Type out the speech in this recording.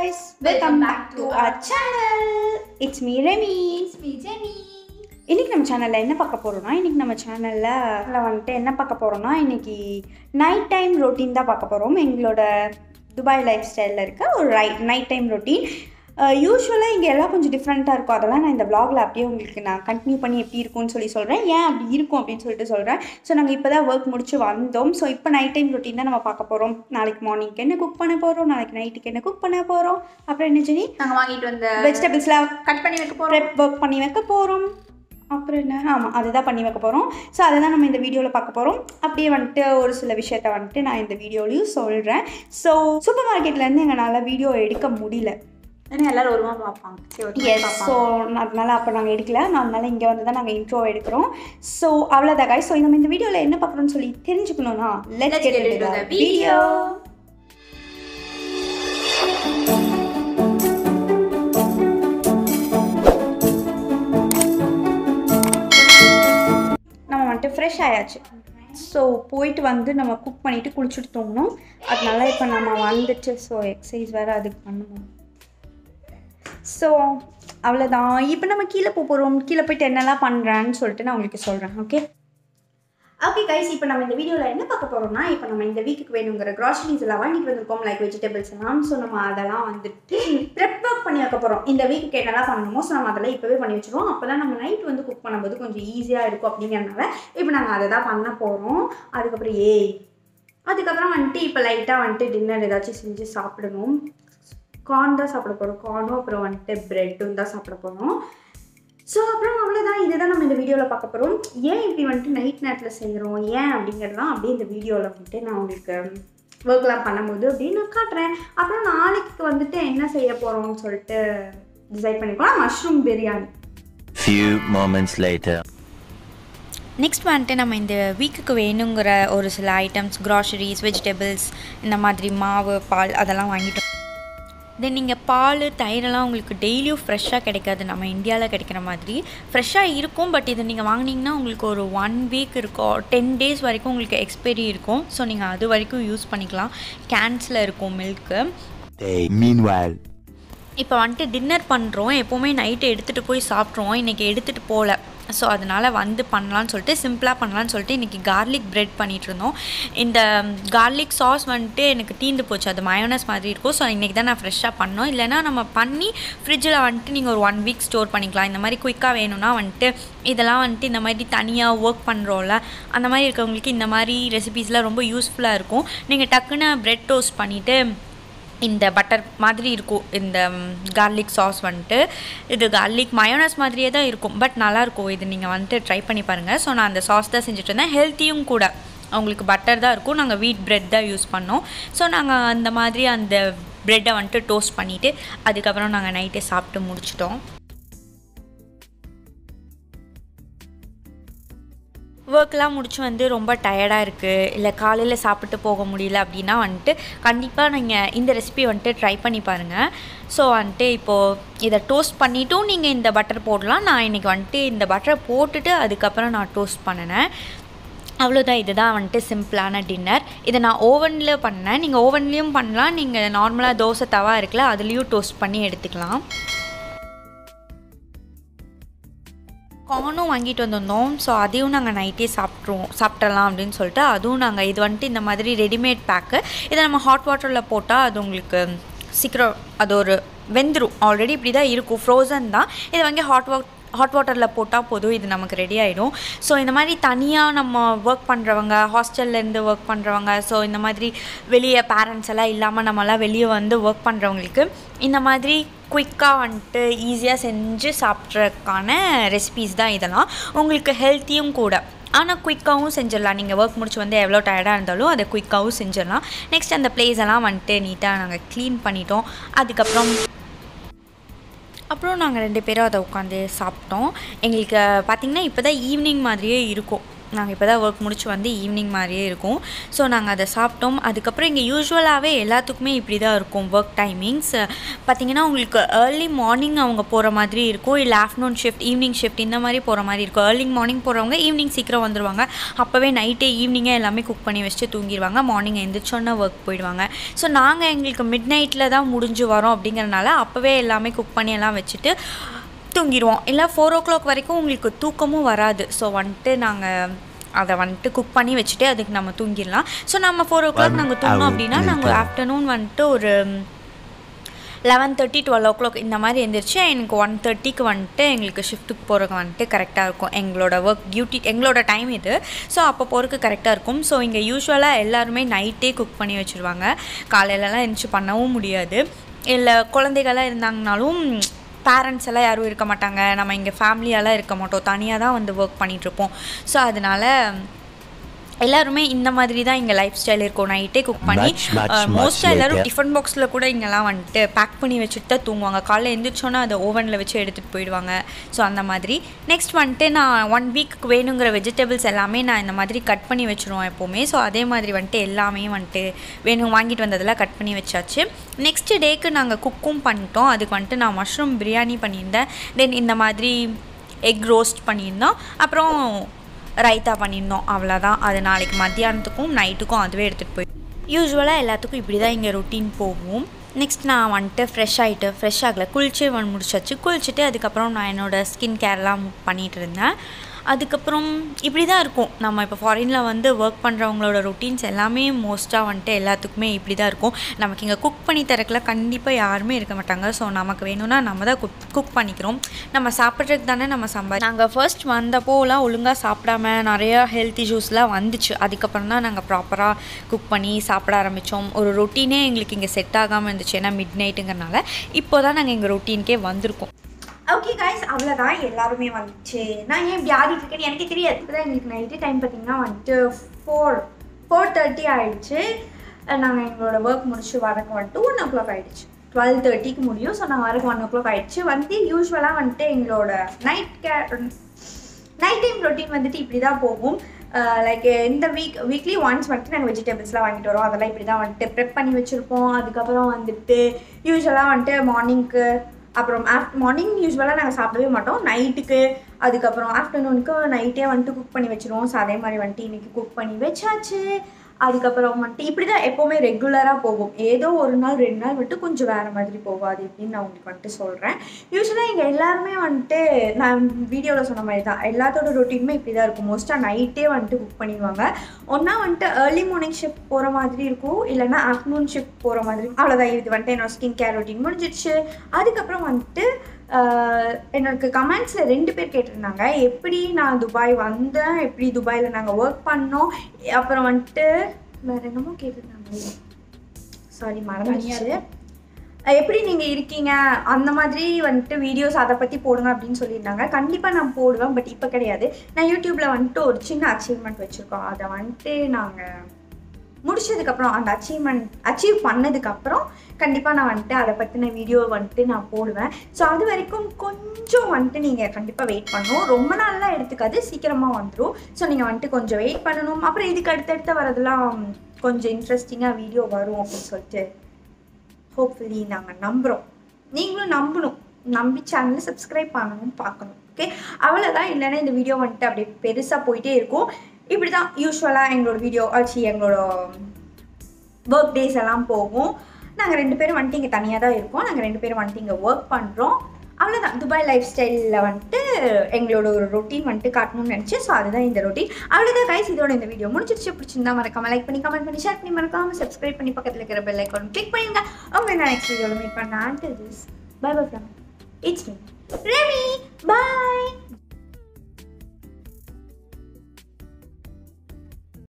guys, welcome back to our channel. It's me Remy. இன்னைக்கு நம்ம சேனலில் என்ன பார்க்க போகிறோம்னா இன்னைக்கு நம்ம சேனலில் வந்துட்டு என்ன பார்க்க போகிறோம்னா இன்னைக்கு நைட் டைம் ரொட்டீன் தான் பார்க்க போகிறோம் எங்களோட துபாய் லைஃப் ஸ்டைலில் இருக்க ஒரு ரை நைட் டைம் ரொட்டீன் யூஸ்வலாக இங்கே எல்லாம் கொஞ்சம் டிஃப்ரெண்ட்டாக இருக்கும் அதெல்லாம் நான் இந்த vlogல அப்படியே உங்களுக்கு நான் கண்டினியூ பண்ணி எப்படி இருக்கும்னு சொல்லி சொல்கிறேன் ஏன் அப்படி இருக்கும் அப்படின்னு சொல்லிட்டு சொல்கிறேன் ஸோ நாங்கள் இப்போ தான் ஒர்க் முடிச்சு வந்தோம் ஸோ இப்போ நைட் டைம் ரொட்டீன் தான் நம்ம பார்க்க போகிறோம் நாளைக்கு மார்னிங்க்கு என்ன குக் பண்ண போகிறோம் நாளைக்கு நைட்டுக்கு என்ன குக் பண்ண போகிறோம் அப்புறம் என்ன ஜெனி நாங்க வாங்கிட்டு வந்த வெஜிடபிள்ஸ்லாம் கட் பண்ணி வைக்க போறோம் ப்ரெப் ஒர்க் பண்ணி வைக்க போகிறோம் அப்புறம் என்ன ஆமாம் அதுதான் பண்ணி வைக்க போகிறோம் ஸோ அதை தான் நம்ம இந்த வீடியோவில் பார்க்க போகிறோம் அப்படியே வந்துட்டு ஒரு சில விஷயத்த வந்துட்டு நான் இந்த வீடியோலையும் சொல்கிறேன் ஸோ சூப்பர் மார்க்கெட்லேருந்து எங்களால் வீடியோ எடுக்க முடியல ஏன்னா எல்லாரும் ஒருமா பார்ப்பாங்க சரி ஒரு எஸ் ஸோ அதனால அப்போ நாங்கள் எடுக்கல நான் அதனால இங்கே வந்து தான் நாங்கள் இன்ட்ரோ எடுக்கிறோம் ஸோ அவ்வளோதான் guys ஸோ நம்ம இந்த வீடியோவில் என்ன பார்க்குறோம்னு சொல்லி தெரிஞ்சுக்கணும்னா let's Let's get get into into the the video video. நம்ம வந்துட்டு ஃப்ரெஷ் ஆயாச்சு ஸோ போயிட்டு வந்து நம்ம குக் பண்ணிவிட்டு குளிச்சுட்டு தூங்கணும் அதனால இப்போ நம்ம வந்துட்டு ஸோ எக்ஸசைஸ் வேறு அதுக்கு பண்ணணும் ஸோ அவ்வளோதான் இப்போ நம்ம கீழே போக போகிறோம் கீழே போயிட்டு என்னெல்லாம் பண்ணுறேன்னு சொல்லிட்டு நான் உங்களுக்கு சொல்கிறேன் ஓகே ஓகே கைஸ் இப்போ நம்ம இந்த வீடியோவில் என்ன பார்க்க போகிறோம்னா இப்போ நம்ம இந்த வீக்குக்கு வேணுங்கிற க்ராசரிஸ் எல்லாம் வாங்கிட்டு வந்திருக்கோம் லைக் வெஜிடபிள்ஸ் எல்லாம் ஸோ நம்ம அதெல்லாம் வந்துட்டு ப்ரெப் ஒர்க் பண்ணி வைக்க போகிறோம் இந்த வீக்கு என்னெல்லாம் பண்ணணுமோ ஸோ நம்ம அதெல்லாம் இப்போவே பண்ணி வச்சுருவோம் அப்போ தான் நம்ம நைட் வந்து குக் பண்ணும்போது கொஞ்சம் ஈஸியாக இருக்கும் அப்படிங்கிறனால இப்போ நாங்கள் அதை தான் பண்ண போகிறோம் அதுக்கப்புறம் ஏய் அதுக்கப்புறம் வந்துட்டு இப்போ லைட்டாக வந்துட்டு டின்னர் ஏதாச்சும் செஞ்சு சாப்பிடணும் கார்ன் தான் சாப்பிட போகிறோம் கார்னும் அப்புறம் வந்துட்டு ப்ரெட்டும் தான் சாப்பிட போகிறோம் ஸோ அப்புறம் அவ்வளோதான் இதுதான் நம்ம இந்த வீடியோவில் பார்க்க போகிறோம் ஏன் இப்படி வந்துட்டு நைட் நேரத்தில் செய்கிறோம் ஏன் அப்படிங்கிறதுலாம் அப்படியே இந்த வீடியோவில் வந்துட்டு நான் உங்களுக்கு ஒர்க்லாம் பண்ணும்போது அப்படியே நான் காட்டுறேன் அப்புறம் நாளைக்கு வந்துட்டு என்ன செய்ய போகிறோம்னு சொல்லிட்டு டிசைட் பண்ணிக்கலாம் mushroom biryani Few moments later. Next வந்துட்டு நம்ம இந்த வீக்குக்கு வேணுங்கிற ஒரு சில ஐட்டம்ஸ் க்ராசரிஸ் வெஜிடபிள்ஸ் இந்த மாதிரி மாவு பால் அதெல்லாம் வாங்கிட்டோம் தென் நீங்கள் பால் தயிரெல்லாம் உங்களுக்கு டெய்லியும் ஃப்ரெஷ்ஷாக கிடைக்காது நம்ம இந்தியாவில் கிடைக்கிற மாதிரி ஃப்ரெஷ்ஷாக இருக்கும் பட் இது நீங்கள் வாங்கினீங்கன்னா உங்களுக்கு ஒரு ஒன் வீக் இருக்கும் டென் டேஸ் வரைக்கும் உங்களுக்கு எக்ஸ்பைரி இருக்கும் ஸோ நீங்கள் அது வரைக்கும் யூஸ் பண்ணிக்கலாம் கேன்ஸில் இருக்கும் மில்க்கு Day. Meanwhile. இப்போ வந்துட்டு டின்னர் பண்ணுறோம் எப்போவுமே நைட்டு எடுத்துகிட்டு போய் சாப்பிட்ருவோம் இன்றைக்கி எடுத்துகிட்டு போகல ஸோ அதனால் வந்து பண்ணலான்னு சொல்லிட்டு சிம்பிளாக பண்ணலான்னு சொல்லிட்டு இன்றைக்கி கார்லிக் பிரெட் பண்ணிகிட்டு இருந்தோம் இந்த கார்லிக் சாஸ் வந்துட்டு எனக்கு தீந்து போச்சு அது மயோனஸ் மாதிரி இருக்கும் ஸோ இன்றைக்கி தான் நான் ஃப்ரெஷ்ஷாக பண்ணோம் இல்லைனா நம்ம பண்ணி ஃப்ரிட்ஜில் வந்துட்டு நீங்கள் ஒரு ஒன் வீக் ஸ்டோர் பண்ணிக்கலாம் இந்த மாதிரி குயிக்காக வேணும்னா வந்துட்டு இதெல்லாம் வந்துட்டு இந்த மாதிரி தனியாக ஒர்க் பண்ணுறோம்ல அந்த மாதிரி இருக்கவங்களுக்கு இந்த மாதிரி ரெசிபீஸ்லாம் ரொம்ப யூஸ்ஃபுல்லாக இருக்கும் நீங்கள் டக்குன்னு பிரெட் டோஸ்ட் பண்ணிவிட்டு இந்த பட்டர் மாதிரி இருக்கும் இந்த கார்லிக் சாஸ் வந்துட்டு இது கார்லிக் மயோனஸ் மாதிரியே தான் இருக்கும் பட் நல்லாயிருக்கும் இது நீங்கள் வந்துட்டு ட்ரை பண்ணி பாருங்கள் ஸோ நான் அந்த சாஸ் தான் செஞ்சுட்டு இருந்தேன் ஹெல்த்தியும் கூட அவங்களுக்கு பட்டர் தான் இருக்கும் நாங்கள் வீட் பிரெட் தான் யூஸ் பண்ணோம் ஸோ நாங்கள் அந்த மாதிரி அந்த ப்ரெட்டை வந்துட்டு டோஸ்ட் பண்ணிவிட்டு அதுக்கப்புறம் நாங்கள் நைட்டே சாப்பிட்டு முடிச்சிட்டோம் ஒர்க்லாம் முடிச்சு வந்து ரொம்ப டயர்டாக இருக்குது இல்லை காலையில் சாப்பிட்டு போக முடியல அப்படின்னா வந்துட்டு கண்டிப்பாக நீங்கள் இந்த ரெசிபி வந்துட்டு ட்ரை பண்ணி பாருங்கள் ஸோ வந்துட்டு இப்போது இதை டோஸ்ட் பண்ணிட்டும் நீங்கள் இந்த பட்டர் போடலாம் நான் இன்றைக்கி வந்துட்டு இந்த பட்டரை போட்டுட்டு அதுக்கப்புறம் நான் டோஸ்ட் பண்ணினேன் அவ்வளோதான் இதுதான் வந்துட்டு சிம்பிளான டின்னர் இதை நான் ஓவனில் பண்ணேன் நீங்கள் ஓவன்லேயும் பண்ணலாம் நீங்கள் நார்மலாக தோசை தவா இருக்குல்ல அதுலேயும் டோஸ்ட் பண்ணி எடுத்துக்கலாம் கார்னும் வாங்கிட்டு வந்திருந்தோம் ஸோ அதையும் நாங்கள் நைட்டே சாப்பிட்ருவோம் சாப்பிட்றலாம் அப்படின்னு சொல்லிட்டு அதுவும் நாங்கள் இது வந்துட்டு இந்த மாதிரி ரெடிமேட் பேக்கு இதை நம்ம ஹாட் வாட்டரில் போட்டால் அது உங்களுக்கு சீக்கிரம் அது ஒரு வெந்துடும் ஆல்ரெடி இப்படி தான் இருக்கும் ஃப்ரோசன் தான் இதை வாங்கி ஹாட் வாட் ஹாட் வாட்டரில் போட்டால் போதும் இது நமக்கு ரெடி ஆகிடும் ஸோ இந்த மாதிரி தனியாக நம்ம ஒர்க் பண்ணுறவங்க ஹாஸ்டல்லேருந்து ஒர்க் பண்ணுறவங்க ஸோ இந்த மாதிரி வெளியே பேரண்ட்ஸ் எல்லாம் இல்லாமல் நம்மலாம் வெளியே வந்து ஒர்க் பண்ணுறவங்களுக்கு இந்த மாதிரி குயிக்காக வந்துட்டு ஈஸியாக செஞ்சு சாப்பிட்றதுக்கான ரெசிபீஸ் தான் இதெல்லாம் உங்களுக்கு ஹெல்த்தியும் கூட ஆனால் குயிக்காகவும் செஞ்சிடலாம் நீங்கள் ஒர்க் முடிச்சு வந்து எவ்வளோ டயர்டாக இருந்தாலும் அதை குயிக்காகவும் செஞ்சிடலாம் நெக்ஸ்ட் அந்த பிளேஸ் எல்லாம் வந்துட்டு நீட்டாக நாங்கள் க்ளீன் பண்ணிட்டோம் அதுக்கப்புறம் அப்புறம் நாங்கள் ரெண்டு பேரும் அதை உட்காந்து சாப்பிட்டோம் எங்களுக்கு பார்த்திங்கன்னா இப்போ தான் ஈவினிங் மாதிரியே இருக்கும் நாங்கள் இப்போ தான் ஒர்க் முடிச்சு வந்து ஈவினிங் மாதிரியே இருக்கும் ஸோ நாங்கள் அதை சாப்பிட்டோம் அதுக்கப்புறம் இங்கே யூஸ்வலாகவே எல்லாத்துக்குமே இப்படி தான் இருக்கும் ஒர்க் டைமிங்ஸ் பார்த்தீங்கன்னா உங்களுக்கு ஏர்லி மார்னிங் அவங்க போகிற மாதிரி இருக்கும் இல்லை ஆஃப்டர்நூன் ஷிஃப்ட் ஈவினிங் ஷிஃப்ட் இந்த மாதிரி போகிற மாதிரி இருக்கும் ஏர்லி மார்னிங் போகிறவங்க ஈவினிங் சீக்கிரம் வந்துடுவாங்க அப்போவே நைட்டே ஈவினிங்கே எல்லாமே குக் பண்ணி வச்சுட்டு தூங்கிடுவாங்க மார்னிங் எந்திரிச்சோன்னே ஒர்க் போயிடுவாங்க ஸோ நாங்கள் எங்களுக்கு மிட் நைட்டில் தான் முடிஞ்சு வரோம் அப்படிங்கிறனால அப்போவே எல்லாமே குக் பண்ணி எல்லாம் வச்சுட்டு தூங்கிடுவோம் இல்லை ஃபோர் ஓ கிளாக் வரைக்கும் உங்களுக்கு தூக்கமும் வராது ஸோ வந்துட்டு நாங்கள் அதை வந்துட்டு குக் பண்ணி வச்சுட்டு அதுக்கு நம்ம தூங்கிடலாம் ஸோ நம்ம ஃபோர் ஓ கிளாக் One நாங்கள் தூங்கினோம் hour அப்படின்னா நாங்கள் later. ஆஃப்டர்நூன் வந்துட்டு ஒரு eleven thirty twelve o'clock இந்த மாதிரி எழுந்திரிச்சு எனக்கு ஒன் தேர்ட்டிக்கு வந்துட்டு எங்களுக்கு ஷிஃப்ட்டுக்கு போகிறக்கு வந்துட்டு கரெக்டாக இருக்கும் எங்களோட ஒர்க் டியூட்டி எங்களோட டைம் இது ஸோ அப்போ போகிறதுக்கு கரெக்டாக இருக்கும் ஸோ இங்கே யூஸ்வலாக எல்லாருமே நைட்டே குக் பண்ணி வச்சுருவாங்க காலையிலலாம் எழுந்துச்சு பண்ணவும் முடியாது இல்லை குழந்தைகள்லாம் இருந்தாங்கனாலும் பேரண்ட்ஸ் எல்லாம் யாரும் இருக்க மாட்டாங்க நம்ம இங்கே ஃபேமிலியெல்லாம் இருக்க மாட்டோம் தனியாக தான் வந்து ஒர்க் பண்ணிகிட்ருப்போம் ஸோ அதனால எல்லாருமே இந்த மாதிரி தான் இங்கே லைஃப் ஸ்டைல் இருக்கும் நைட்டே குக் பண்ணி Much, much, much மோஸ்ட்டாக எல்லாரும் later. டிஃபன் பாக்ஸில் கூட இங்கெல்லாம் வந்துட்டு பேக் பண்ணி வச்சுட்டு தான் தூங்குவாங்க காலைல எழுந்திரிச்சோன்னா அதை ஓவனில் வச்சு எடுத்துகிட்டு போயிடுவாங்க ஸோ அந்த மாதிரி நெக்ஸ்ட் வந்துட்டு நான் ஒன் வீக்கு வேணுங்கிற வெஜிடபிள்ஸ் எல்லாமே நான் இந்த மாதிரி கட் பண்ணி வச்சுருவோம் எப்போவுமே ஸோ அதே மாதிரி வந்துட்டு எல்லாமே வந்துட்டு வேணும் வாங்கிட்டு வந்ததெல்லாம் கட் பண்ணி வச்சாச்சு நெக்ஸ்ட் டேக்கு நாங்கள் குக்கும் பண்ணிட்டோம் அதுக்கு வந்துட்டு நான் மஷ்ரூம் பிரியாணி பண்ணியிருந்தேன் தென் இந்த மாதிரி எக் ரோஸ்ட் பண்ணியிருந்தோம் அப்புறம் ரைத்தா பண்ணியிருந்தோம் அவ்வளோதான் அது நாளைக்கு மத்தியானத்துக்கும் நைட்டுக்கும் அதுவே எடுத்துகிட்டு போய் யூஸ்வலாக எல்லாத்துக்கும் இப்படி தான் இங்கே ரொட்டீன் போகும் நெக்ஸ்ட் நான் வந்துட்டு ஃப்ரெஷ் ஆகிட்டு ஃப்ரெஷ் ஆகலை குளிச்சு வந்து முடிச்சாச்சு குளிச்சுட்டு அதுக்கப்புறம் நான் என்னோடய ஸ்கின் கேர்லாம் பண்ணிகிட்டு இருந்தேன் அதுக்கப்புறம் இப்படி தான் இருக்கும் நம்ம இப்போ ஃபாரினில் வந்து ஒர்க் பண்ணுறவங்களோட ரொட்டீன்ஸ் எல்லாமே மோஸ்ட்டாக வந்துட்டு எல்லாத்துக்குமே இப்படி தான் இருக்கும் நமக்கு இங்கே குக் பண்ணி தரக்குல கண்டிப்பாக யாருமே இருக்க மாட்டாங்க ஸோ நமக்கு வேணும்னா நம்ம தான் குக் குக் பண்ணிக்கிறோம் நம்ம சாப்பிட்றதுக்கு தானே நம்ம சம்பாதி நாங்கள் ஃபர்ஸ்ட் வந்தப்போலாம் ஒழுங்காக சாப்பிடாம நிறையா ஹெல்த் இஷ்யூஸ்லாம் வந்துச்சு அதுக்கப்புறம் தான் நாங்கள் ப்ராப்பராக குக் பண்ணி சாப்பிட ஆரம்பித்தோம் ஒரு ரொட்டீனே எங்களுக்கு இங்கே செட் ஆகாமல் இருந்துச்சு ஏன்னா மிட் நைட்டுங்கிறனால இப்போ தான் நாங்கள் எங்கள் ரொட்டீனுக்கே வந்திருக்கோம் ஓகே காய்ஸ் அவ்வளோதான் எல்லாருமே வந்துச்சு நான் ஏன் இப்படி ஆடிட்டு இருக்கேன்னு எனக்கே தெரியாது இப்போ தான் எங்களுக்கு நைட்டு டைம் பார்த்தீங்கன்னா வந்துட்டு ஃபோர் ஃபோர் தேர்ட்டி ஆயிடுச்சு நாங்கள் எங்களோட ஒர்க் முடிச்சு வரக்கு வந்துட்டு ஒன் ஓ கிளாக் ஆயிடுச்சு டுவெல் தேர்ட்டிக்கு முடியும் ஸோ நாங்கள் வரக்கு ஒன் ஓ கிளாக் ஆயிடுச்சு வந்து யூஸ்வலாக வந்துட்டு எங்களோட நைட் கே நைட் டைம் ரொட்டீன் வந்துட்டு இப்படி தான் போகும் லைக் இந்த வீக் வீக்லி ஒன்ஸ் வந்துட்டு நாங்கள் வெஜிடபிள்ஸ்லாம் வாங்கிட்டு வரோம் அதெல்லாம் இப்படி தான் வந்துட்டு ப்ரெப் பண்ணி வச்சுருப்போம் அதுக்கப்புறம் வந்துட்டு யூஸ்வலாக வந்துட்டு மார்னிங்க்கு அப்புறம் ஆஃப்டர் மார்னிங் யூஸ்வலாக நாங்கள் சாப்பிடவே மாட்டோம் நைட்டுக்கு அதுக்கப்புறம் ஆஃப்டர்நூனுக்கு நைட்டே வந்துட்டு குக் பண்ணி வச்சுருவோம் ஸோ அதே மாதிரி வந்துட்டு இன்றைக்கி குக் பண்ணி வச்சாச்சு அதுக்கப்புறம் வந்துட்டு இப்படி தான் எப்போவுமே ரெகுலராக போகும் ஏதோ ஒரு நாள் ரெண்டு நாள் வந்துட்டு கொஞ்சம் வேறு மாதிரி போகாது அப்படின்னு நான் உங்களுக்கு வந்துட்டு சொல்கிறேன் யூஸ்வலாக இங்கே எல்லாருமே வந்துட்டு நான் வீடியோவில் சொன்ன மாதிரி தான் எல்லாத்தோட ரொட்டீனுமே இப்படி தான் இருக்கும் மோஸ்ட்டாக நைட்டே வந்துட்டு குக் பண்ணிடுவாங்க ஒன்றா வந்துட்டு ஏர்லி மார்னிங் ஷிஃப்ட் போகிற மாதிரி இருக்கும் இல்லைன்னா ஆஃப்டர்நூன் ஷிஃப்ட் போகிற மாதிரி அவ்வளோதான் இது வந்துட்டு என்னோட ஸ்கின் கேர் ரொட்டீன் முடிஞ்சிடுச்சு அதுக்கப்புறம் வந்துட்டு ஆஹ், எனக்கு கமெண்ட்ஸில் ரெண்டு பேர் கேட்டிருந்தாங்க எப்படி நான் துபாய் வந்தேன் எப்படி துபாயில் நாங்கள் ஒர்க் பண்ணோம் அப்புறம் வந்துட்டு வேறு என்னமோ கேட்டிருந்தாங்க சாரி மறந்துடுச்சு அஹ் எப்படி நீங்கள் இருக்கீங்க அந்த மாதிரி வந்துட்டு வீடியோஸ் அதை பற்றி போடுங்க அப்படின்னு சொல்லியிருந்தாங்க கண்டிப்பாக நான் போடுவேன் பட் இப்போ கிடையாது நான் யூடியூப்பில் வந்துட்டு ஒரு சின்ன அச்சீவ்மெண்ட் வச்சுருக்கோம் அதை வந்துட்டு நாங்கள் முடிச்சதுக்கப்புறம் அந்த அச்சீவ்மெண்ட் அச்சீவ் பண்ணதுக்கப்புறம் கண்டிப்பாக நான் வந்துட்டு அதை பற்றின வீடியோ வந்துட்டு நான் போடுவேன் ஸோ அது வரைக்கும் கொஞ்சம் வந்துட்டு நீங்கள் கண்டிப்பாக வெயிட் பண்ணணும் ரொம்ப நாள்லாம் எடுத்துக்காது சீக்கிரமாக வந்துடும் ஸோ நீங்கள் வந்துட்டு கொஞ்சம் வெயிட் பண்ணணும் அப்புறம் இதுக்கு அடுத்தடுத்து வரதெல்லாம் கொஞ்சம் இன்ட்ரெஸ்டிங்காக வீடியோ வரும் அப்படின்னு சொல்லிட்டு ஹோப்ஃபுல்லி நாங்கள் நம்புகிறோம் நீங்களும் நம்பணும் நம்பி சேனலை சப்ஸ்கிரைப் பண்ணணும் பார்க்கணும் ஓகே அவ்வளோதான் இல்லைன்னா இந்த வீடியோ வந்துட்டு அப்படியே பெருசாக போயிட்டே இருக்கும் இப்படி தான் யூஸ்வலாக எங்களோட வீடியோ ஆச்சு எங்களோட ஒர்க் டேஸ் எல்லாம் போகும் நாங்கள் ரெண்டு பேரும் வந்துட்டு இங்கே தனியாக தான் இருக்கோம் நாங்கள் ரெண்டு பேரும் வந்துட்டு இங்கே ஒர்க் பண்ணுறோம் அவ்வளோதான் துபாய் லைஃப் ஸ்டைலில் வந்துட்டு எங்களோட ஒரு ரொட்டீன் வந்துட்டு காட்டணும்னு நினச்சி ஸோ அதுதான் இந்த ரொட்டீன் அவ்வளோதான் கைஸ் இதோட இந்த வீடியோ முடிச்சிருச்சு பிடிச்சிருந்தா மறக்காம லைக் பண்ணி கமெண்ட் பண்ணி ஷேர் பண்ணி மறக்காம சப்ஸ்கிரைப் பண்ணி பக்கத்தில் இருக்கிற பெல் ஐக்கான் கிளிக் பண்ணிங்க உங்களை நான் நெக்ஸ்ட் வீடியோவில் மீட் பண்ண and this bye bye from it's me Remi bye